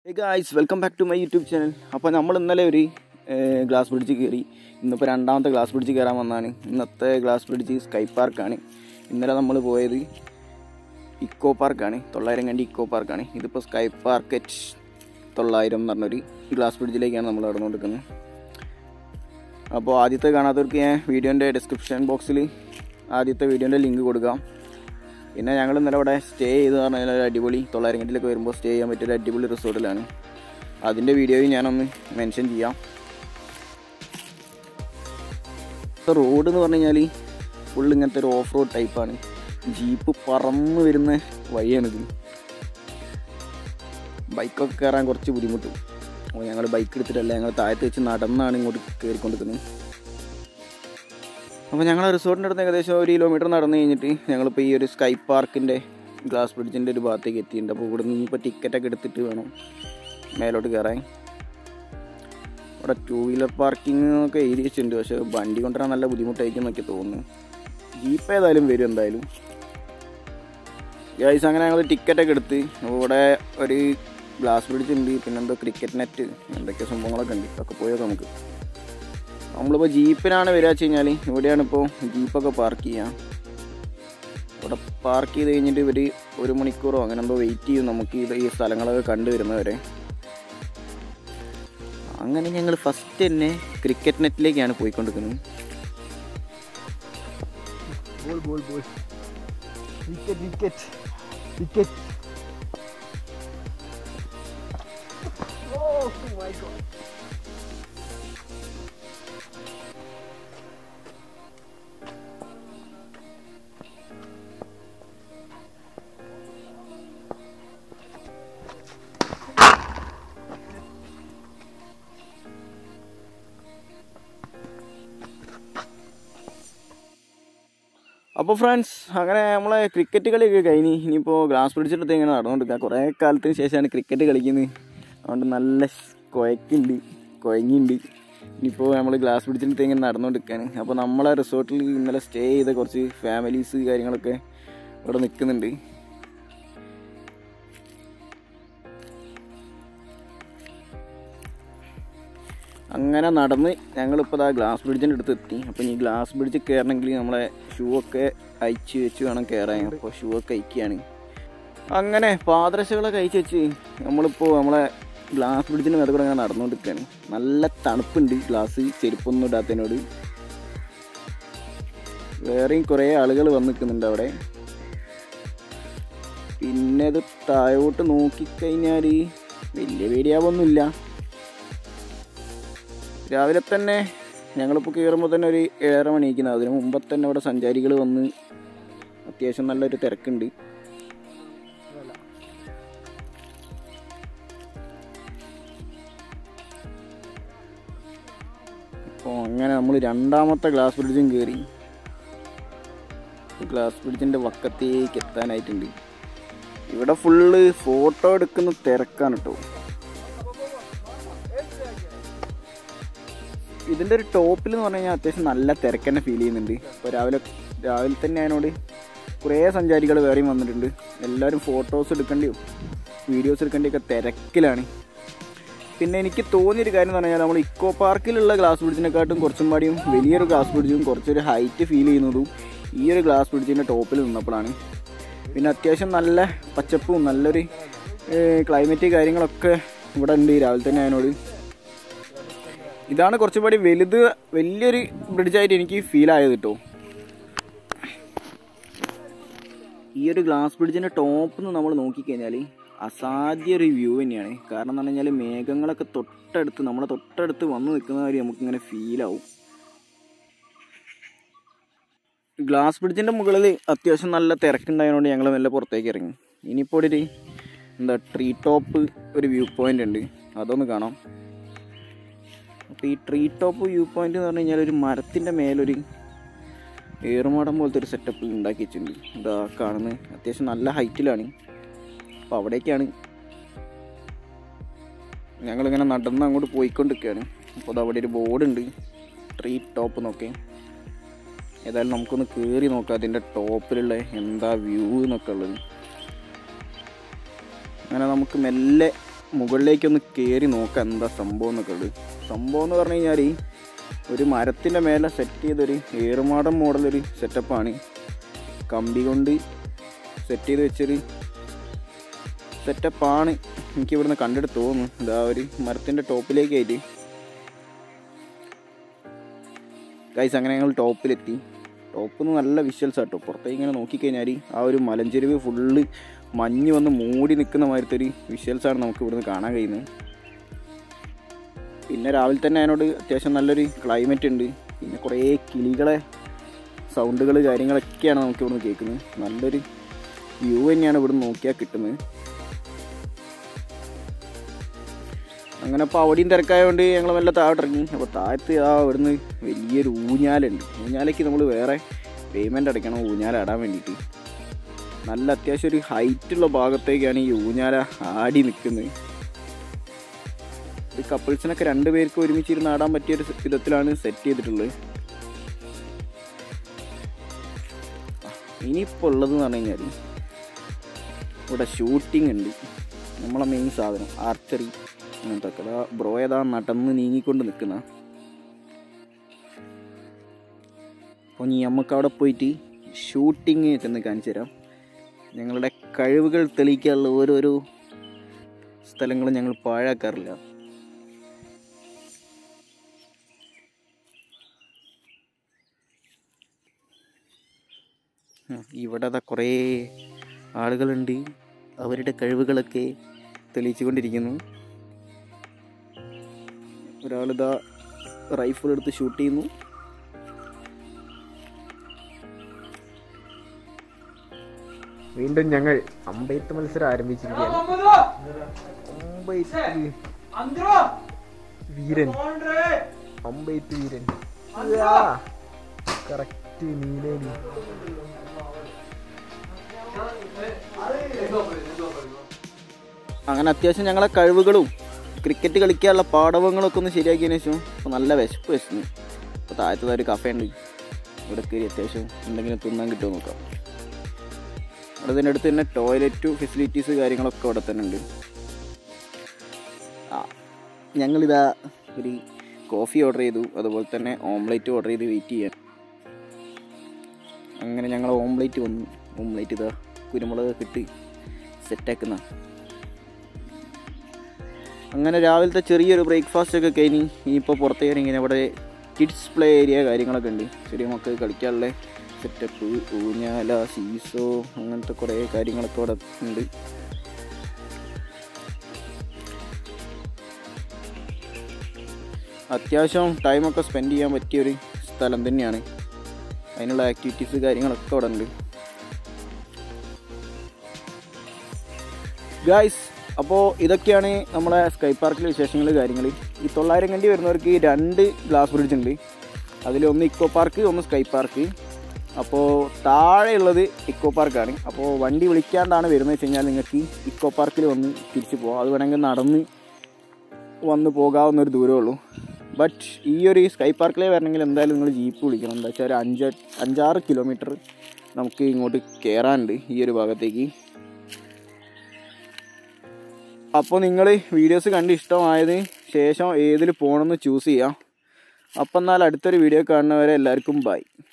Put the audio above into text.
hey guys welcome back to my YouTube channel അപ്പോൾ നമ്മൾ ഇന്നലെ ഒരു ഗ്ലാസ് ബ്രിഡ്ജ് കയറി ഇന്നിപ്പോൾ രണ്ടാമത്തെ ഗ്ലാസ് ബ്രിഡ്ജ് കയറാൻ വന്നതാണ് ഇന്നത്തെ ഗ്ലാസ് ബ്രിഡ്ജ് സ്കൈ പാർക്കാണ് ഇന്നലെ നമ്മൾ പോയത് ഇക്കോ പാർക്കാണ് തൊള്ളായിരം കണ്ടി ഇക്കോ പാർക്കാണ് ഇതിപ്പോൾ സ്കൈ പാർക്കറ്റ് തൊള്ളായിരം എന്ന് പറഞ്ഞൊരു ഗ്ലാസ് ബ്രിഡ്ജിലേക്കാണ് നമ്മൾ നടന്നുകൊണ്ടിരിക്കുന്നത് അപ്പോൾ ആദ്യത്തെ കാണാത്തവർക്ക് ഞാൻ വീഡിയോൻ്റെ ഡിസ്ക്രിപ്ഷൻ ബോക്സിൽ ആദ്യത്തെ വീഡിയോൻ്റെ ലിങ്ക് കൊടുക്കാം പിന്നെ ഞങ്ങൾ ഇന്നലെ ഇവിടെ സ്റ്റേ ചെയ്ത് പറഞ്ഞാൽ ഒരു അടിപൊളി തൊള്ളായിരം കണ്ടിലൊക്കെ വരുമ്പോൾ സ്റ്റേ ചെയ്യാൻ പറ്റിയ ഒരു അടിപൊളി റിസോർട്ടിലാണ് അതിൻ്റെ വീഡിയോയും ഞാനൊന്ന് മെൻഷൻ ചെയ്യാം ഇപ്പോൾ റോഡ് എന്ന് പറഞ്ഞു കഴിഞ്ഞാൽ ഫുൾ ഇങ്ങനത്തെ ഒരു ഓഫ് റോഡ് ടൈപ്പാണ് ജീപ്പ് പറന്ന് വരുന്ന വഴിയാണിത് ബൈക്കൊക്കെ കയറാൻ കുറച്ച് ബുദ്ധിമുട്ടും അപ്പോൾ ഞങ്ങൾ ബൈക്ക് എടുത്തിട്ടല്ല ഞങ്ങൾ താഴത്ത് വെച്ച് നടന്നാണ് ഇങ്ങോട്ട് കയറിക്കൊണ്ടിരിക്കുന്നത് അപ്പോൾ ഞങ്ങൾ റിസോർട്ടിൻ്റെ അടുത്ത് ഏകദേശം ഒരു കിലോമീറ്റർ നടന്നു കഴിഞ്ഞിട്ട് ഞങ്ങളിപ്പോൾ ഈ ഒരു സ്കൈ പാർക്കിൻ്റെ ഗ്ലാസ് ബ്രിഡ്ജിൻ്റെ ഒരു ഭാഗത്തേക്ക് എത്തിയിട്ടുണ്ട് അപ്പോൾ ഇവിടെ നിന്ന് ഇപ്പോൾ ടിക്കറ്റൊക്കെ എടുത്തിട്ട് വേണം മേലോട്ട് കയറാൻ ഇവിടെ ടൂ വീലർ പാർക്കിംഗ് ഒക്കെ എഴുതി വെച്ചിട്ടുണ്ട് പക്ഷേ വണ്ടി കൊണ്ടുവരാൻ നല്ല ബുദ്ധിമുട്ടായിരിക്കും എന്നൊക്കെ തോന്നുന്നു ജീപ്പ് ഏതായാലും വരും എന്തായാലും ഗൈസ് അങ്ങനെ ഞങ്ങൾ ടിക്കറ്റൊക്കെ എടുത്ത് അപ്പോൾ ഇവിടെ ഒരു ഗ്ലാസ് ബ്രിഡ്ജ് ഉണ്ട് പിന്നെന്തോ ക്രിക്കറ്റ് നെറ്റ് എന്തൊക്കെ സംഭവങ്ങളൊക്കെ ഉണ്ട് ഒക്കെ പോയൊക്കെ നമുക്ക് നമ്മളിപ്പോൾ ജീപ്പിനാണ് വരിക വെച്ച് കഴിഞ്ഞാൽ ഇവിടെയാണ് ഇപ്പോൾ ജീപ്പൊക്കെ പാർക്ക് ചെയ്യുക ഇവിടെ പാർക്ക് ചെയ്ത് കഴിഞ്ഞിട്ട് ഇവർ ഒരു മണിക്കൂറോ അങ്ങനെ എന്തോ വെയിറ്റ് ചെയ്യും നമുക്ക് ഇത് ഈ സ്ഥലങ്ങളൊക്കെ കണ്ടുവരുന്നവരെ അങ്ങനെ ഞങ്ങൾ ഫസ്റ്റ് തന്നെ ക്രിക്കറ്റ് നെറ്റിലേക്കാണ് പോയിക്കൊണ്ടിരിക്കുന്നത് ball ball ball wicket wicket wicket അപ്പോൾ ഫ്രണ്ട്സ് അങ്ങനെ നമ്മളെ ക്രിക്കറ്റ് കളിയൊക്കെ കഴിഞ്ഞ് ഇനിയിപ്പോൾ ഗ്ലാസ് പിടിച്ചിട്ട് ഇങ്ങനെ നടന്നുകൊണ്ടിരിക്കുക കുറേ കാലത്തിന് ശേഷമാണ് ക്രിക്കറ്റ് കളിക്കുന്നത് അതുകൊണ്ട് നല്ല കുഴക്കുണ്ട് കുഴങ്ങിണ്ട് ഇനിയിപ്പോൾ നമ്മൾ ഗ്ലാസ് പിടിച്ചിട്ട് ഇങ്ങനെ നടന്നുകൊണ്ടിരിക്കുകയാണ് അപ്പോൾ നമ്മളെ റിസോർട്ടിൽ ഇന്നലെ സ്റ്റേ ചെയ്ത കുറച്ച് ഫാമിലീസ് കാര്യങ്ങളൊക്കെ ഇവിടെ നിൽക്കുന്നുണ്ട് അങ്ങനെ നടന്ന് ഞങ്ങളിപ്പോൾ ആ ഗ്ലാസ് ബ്രിഡ്ജിൻ്റെ അടുത്ത് എത്തി അപ്പോൾ ഈ ഗ്ലാസ് ബ്രിഡ്ജ് കയറണമെങ്കിൽ നമ്മളെ ഷൂ ഒക്കെ അയച്ച് വെച്ച് വേണം കയറാൻ അപ്പോൾ ഷൂ ഒക്കെ അയക്കുകയാണ് അങ്ങനെ പാദരക്ഷകളൊക്കെ അയച്ച് വെച്ച് നമ്മളിപ്പോൾ നമ്മളെ ഗ്ലാസ് ബ്രിഡ്ജിന് മേലെ കൂടെ അങ്ങനെ നടന്നുകൊണ്ടിരിക്കുകയാണ് നല്ല തണുപ്പുണ്ട് ഗ്ലാസ് ചെരുപ്പൊന്നും ഇടാത്തതിനോട് വേറെയും കുറേ ആളുകൾ വന്ന് നിൽക്കുന്നുണ്ട് അവിടെ പിന്നെ ഇത് താഴോട്ട് നോക്കിക്കഴിഞ്ഞാൽ വലിയ പേടിയാവൊന്നുമില്ല രാവിലെ തന്നെ ഞങ്ങളിപ്പോൾ കയറുമ്പോൾ തന്നെ ഒരു ഏഴര മണിക്കുന്നത് അതിന് മുമ്പ് തന്നെ അവിടെ സഞ്ചാരികൾ വന്ന് അത്യാവശ്യം നല്ലൊരു തിരക്കുണ്ട് അപ്പോൾ അങ്ങനെ നമ്മൾ രണ്ടാമത്തെ ഗ്ലാസ് ബ്രിഡ്ജും കയറി ഗ്ലാസ് ബ്രിഡ്ജിൻ്റെ വക്കത്തേക്ക് എത്താനായിട്ടുണ്ട് ഇവിടെ ഫുള്ള് ഫോട്ടോ എടുക്കുന്ന തിരക്കാണ് കേട്ടോ ഇതിൻ്റെ ഒരു ടോപ്പിൽ എന്ന് പറഞ്ഞു കഴിഞ്ഞാൽ അത്യാവശ്യം നല്ല തിരക്ക് തന്നെ ഫീൽ ചെയ്യുന്നുണ്ട് ഇപ്പോൾ രാവിലെ രാവിലെ തന്നെ അതിനോട് കുറേ സഞ്ചാരികൾ വേറെയും വന്നിട്ടുണ്ട് എല്ലാവരും ഫോട്ടോസ് എടുക്കേണ്ടിയോ വീഡിയോസ് എടുക്കേണ്ടിയൊക്കെ തിരക്കിലാണ് പിന്നെ എനിക്ക് തോന്നിയൊരു കാര്യം എന്ന് പറഞ്ഞാൽ നമ്മൾ ഇക്കോ പാർക്കിലുള്ള ഗ്ലാസ് ബ്രിഡ്ജിനെക്കാട്ടും കുറച്ചും പാടിയും വലിയൊരു ഗ്ലാസ് ബ്രിഡ്ജും കുറച്ചൊരു ഹൈറ്റ് ഫീൽ ചെയ്യുന്നതും ഈ ഒരു ഗ്ലാസ് ബ്രിഡ്ജിൻ്റെ ടോപ്പിൽ നിന്നപ്പോഴാണ് പിന്നെ അത്യാവശ്യം നല്ല പച്ചപ്പും നല്ലൊരു ക്ലൈമറ്റ് കാര്യങ്ങളൊക്കെ ഇവിടെ ഉണ്ട് രാവിലെ തന്നെ അതിനോട് ഇതാണ് കുറച്ചുകൂടി വലുത് വലിയൊരു ബ്രിഡ്ജായിട്ട് എനിക്ക് ഫീൽ ആയത് കേട്ടോ ഈ ഒരു ഗ്ലാസ് ബ്രിഡ്ജിൻ്റെ ടോപ്പ് നിന്ന് നമ്മൾ നോക്കിക്കഴിഞ്ഞാൽ അസാധ്യ ഒരു വ്യൂ തന്നെയാണ് കാരണം എന്ന് പറഞ്ഞു കഴിഞ്ഞാൽ മേഘങ്ങളൊക്കെ തൊട്ടടുത്ത് നമ്മളെ തൊട്ടടുത്ത് വന്ന് നിൽക്കുന്ന കാര്യം നമുക്കിങ്ങനെ ഫീലാവും ഗ്ലാസ് ബ്രിഡ്ജിൻ്റെ മുകളിൽ അത്യാവശ്യം നല്ല തിരക്കുണ്ടായതുകൊണ്ട് ഞങ്ങൾ മെല്ലെ പുറത്തേക്ക് ഇറങ്ങി ഇനിയിപ്പോൾ ഒരു എന്താ ട്രീ ടോപ്പ് ഒരു വ്യൂ പോയിൻ്റ് ഉണ്ട് അതൊന്ന് കാണാം അപ്പോൾ ഈ ട്രീ ടോപ്പ് വ്യൂ പോയിന്റ് എന്ന് പറഞ്ഞു കഴിഞ്ഞാൽ ഒരു മരത്തിൻ്റെ മേലൊരു ഏറുമാടം പോലത്തെ ഒരു സെറ്റപ്പ് ഉണ്ടാക്കി വെച്ചിട്ടുണ്ട് ഇതാ കാണുന്നത് അത്യാവശ്യം നല്ല ഹൈറ്റിലാണ് അപ്പോൾ അവിടേക്കാണ് ഞങ്ങളിങ്ങനെ നടന്ന് അങ്ങോട്ട് പോയിക്കൊണ്ടിരിക്കുകയാണ് അപ്പോൾ അത് അവിടെ ഒരു ബോർഡുണ്ട് ട്രീ ടോപ്പ് എന്നൊക്കെ ഏതായാലും നമുക്കൊന്ന് കയറി നോക്കാം അതിൻ്റെ ടോപ്പിലുള്ള എന്താ വ്യൂ എന്നൊക്കെ ഉള്ളത് അങ്ങനെ നമുക്ക് മെല്ലെ മുകളിലേക്കൊന്ന് കയറി നോക്കാം എന്താ സംഭവം എന്നൊക്കെ ഉള്ളത് സംഭവം എന്ന് പറഞ്ഞു കഴിഞ്ഞാൽ ഒരു മരത്തിൻ്റെ മേലെ സെറ്റ് ചെയ്തൊരു ഏറുമാടം മോഡലൊരു സെറ്റപ്പാണ് കമ്പി കൊണ്ട് സെറ്റ് ചെയ്ത് വെച്ചൊരു സെറ്റപ്പാണ് എനിക്ക് ഇവിടുന്ന് കണ്ടിട്ട് തോന്നുന്നു ഇതാ ഒരു മരത്തിൻ്റെ ടോപ്പിലേക്കായിട്ട് ഗൈസ് അങ്ങനെ ഞങ്ങൾ ടോപ്പിലെത്തി ടോപ്പിൽ നിന്ന് നല്ല വിഷ്വൽസ് ആട്ടോ പുറത്തേക്ക് ഇങ്ങനെ നോക്കിക്കഴിഞ്ഞാൽ ആ ഒരു മലഞ്ചെരുവ് ഫുള്ള് മഞ്ഞ് വന്ന് മൂടി നിൽക്കുന്ന മാതിരത്തെ ഒരു വിഷ്വൽസാണ് നമുക്ക് ഇവിടുന്ന് കാണാൻ കഴിയുന്നത് പിന്നെ രാവിലെ തന്നെ അതിനോട് അത്യാവശ്യം നല്ലൊരു ക്ലൈമറ്റ് ഉണ്ട് പിന്നെ കുറേ കിളികളെ സൗണ്ടുകൾ കാര്യങ്ങളൊക്കെയാണ് നമുക്ക് ഇവിടുന്ന് കേൾക്കുന്നത് നല്ലൊരു വ്യൂ തന്നെയാണ് ഇവിടുന്ന് നോക്കിയാൽ കിട്ടുന്നത് അങ്ങനെ അപ്പോൾ അവിടെയും തിരക്കായതുകൊണ്ട് ഞങ്ങൾ വല്ല താഴോട്ട് ഇറങ്ങി അപ്പോൾ താഴത്ത് ആ ഇവിടുന്ന് വലിയൊരു ഊഞ്ഞാലുണ്ട് ഊഞ്ഞാലേക്ക് നമ്മൾ വേറെ പേയ്മെൻ്റ് അടയ്ക്കണം ഊഞ്ഞാലാടാൻ വേണ്ടിയിട്ട് നല്ല അത്യാവശ്യം ഒരു ഹൈറ്റുള്ള ഭാഗത്തേക്കാണ് ഈ ഊഞ്ഞാല ആടി നിൽക്കുന്നത് ഈ കപ്പിൾസിനൊക്കെ രണ്ട് പേർക്ക് ഒരുമിച്ചിരുന്ന് ആടാൻ പറ്റിയ ഒരു വിധത്തിലാണ് സെറ്റ് ചെയ്തിട്ടുള്ളത് ഇനിയിപ്പോൾ ഉള്ളതെന്ന് പറഞ്ഞു കഴിഞ്ഞാൽ ഇവിടെ ഷൂട്ടിംഗ് ഉണ്ട് നമ്മളെ മെയിൻ സാധനം ആർച്ചറി അങ്ങനത്തെ ഒക്കെ അതാ ബ്രോ ഏതാ നടന്ന് നീങ്ങിക്കൊണ്ട് നിൽക്കുന്ന അപ്പോൾ ഇനി നമുക്ക് അവിടെ പോയിട്ട് ഷൂട്ടിങ് ചെന്ന് കാണിച്ചു തരാം ഞങ്ങളുടെ കഴിവുകൾ തെളിയിക്കാനുള്ള ഓരോരോ സ്ഥലങ്ങളും ഞങ്ങൾ പാഴാക്കാറില്ല ഉം, ഇവിടെ അതാ കുറേ ആളുകളുണ്ട് അവരുടെ കഴിവുകളൊക്കെ തെളിയിച്ചു കൊണ്ടിരിക്കുന്നു ഒരാളിതാ റൈഫിൾ എടുത്ത് ഷൂട്ട് ചെയ്യുന്നു വീണ്ടും ഞങ്ങൾ അമ്പെയ്ത്ത് മത്സരം ആരംഭിച്ചിരിക്കുകയാണ് അമ്പെയ്ത്ത് വീരൻ അമ്പെയ്ത്ത് വീരൻ കറക്റ്റ് നീലേനി അങ്ങനെ അത്യാവശ്യം ഞങ്ങളെ കഴിവുകളും ക്രിക്കറ്റ് കളിക്കാനുള്ള പാടവങ്ങളൊക്കെ ഒന്ന് ശരിയാക്കിയതിന് ശേഷം ഇപ്പോൾ നല്ല വിശപ്പ് വിശന്നു അപ്പോൾ താഴത്തത് ഒരു കഫേ ഉണ്ട് ഇവിടെ കയറി അത്യാവശ്യം എന്തെങ്കിലും തിന്നാൻ കിട്ടുമോ നോക്കാം അവിടെ തന്നെ അടുത്ത് തന്നെ ടോയ്ലറ്റ് ഫെസിലിറ്റീസ് കാര്യങ്ങളൊക്കെ അവിടെ തന്നെ ഉണ്ട് ആ ഞങ്ങളിതാ ഒരു കോഫി ഓർഡർ ചെയ്തു അതുപോലെ തന്നെ ഓംലേറ്റ് ഓർഡർ ചെയ്ത് വെയിറ്റ് ചെയ്യാൻ അങ്ങനെ ഞങ്ങൾ ഓംലേറ്റ് വന്നു ഓംലേറ്റ് ഇതാ കുരുമുളക് ഇട്ട് സെറ്റാക്കുന്ന അങ്ങനെ രാവിലത്തെ ചെറിയൊരു ബ്രേക്ക്ഫാസ്റ്റ് ഒക്കെ കഴിഞ്ഞ് ഇനിയിപ്പോൾ പുറത്തേക്ക് ഇങ്ങനെ ഇവിടെ കിഡ്സ് പ്ലേ ഏരിയ കാര്യങ്ങളൊക്കെ ഉണ്ട് ചെറിയ മക്കൾക്ക് കളിക്കാനുള്ള സെറ്റപ്പ് ഊഞ്ഞാല സീസോ അങ്ങനത്തെ കുറേ കാര്യങ്ങളൊക്കെ ഇവിടെ ഉണ്ട് അത്യാവശ്യം ടൈമൊക്കെ സ്പെൻഡ് ചെയ്യാൻ പറ്റിയൊരു സ്ഥലം തന്നെയാണ് അതിനുള്ള ആക്ടിവിറ്റീസ് കാര്യങ്ങളൊക്കെ അവിടെ ഉണ്ട് ഗായ്സ് അപ്പോൾ ഇതൊക്കെയാണ് നമ്മളെ സ്കൈ പാർക്കിലെ വിശേഷങ്ങൾ കാര്യങ്ങൾ ഈ തൊള്ളായിരം കണ്ടി വരുന്നവർക്ക് രണ്ട് ഗ്ലാസ് ബ്രിഡ്ജ് ഉണ്ട് അതിലൊന്ന് ഇക്കോ പാർക്ക് ഒന്ന് സ്കൈ പാർക്ക് അപ്പോൾ താഴെയുള്ളത് ഇക്കോ പാർക്കാണ് അപ്പോൾ വണ്ടി വിളിക്കാണ്ടാണ് വരുന്നത് വെച്ച് കഴിഞ്ഞാൽ നിങ്ങൾക്ക് ഇക്കോ പാർക്കിൽ വന്ന് തിരിച്ചു പോകാം അത് വേണമെങ്കിൽ നടന്ന് വന്ന് പോകാവുന്ന ഒരു ദൂരമേ ഉള്ളൂ ബട്ട് ഈ ഒരു സ്കൈ പാർക്കിലേ വരണമെങ്കിൽ എന്തായാലും നിങ്ങൾ ജീപ്പ് വിളിക്കണം എന്താ വെച്ചാൽ ഒരു അഞ്ച് അഞ്ചാറ് കിലോമീറ്റർ നമുക്ക് ഇങ്ങോട്ട് കയറാനുണ്ട് ഈ ഒരു ഭാഗത്തേക്ക് അപ്പോൾ നിങ്ങൾ വീഡിയോസ് കണ്ട് ഇഷ്ടമായതിന് ശേഷം ഏതിൽ പോകണമെന്ന് ചൂസ് ചെയ്യാം അപ്പം എന്നാൽ അടുത്തൊരു വീഡിയോ കാണുന്നവരെ എല്ലാവർക്കും ബൈ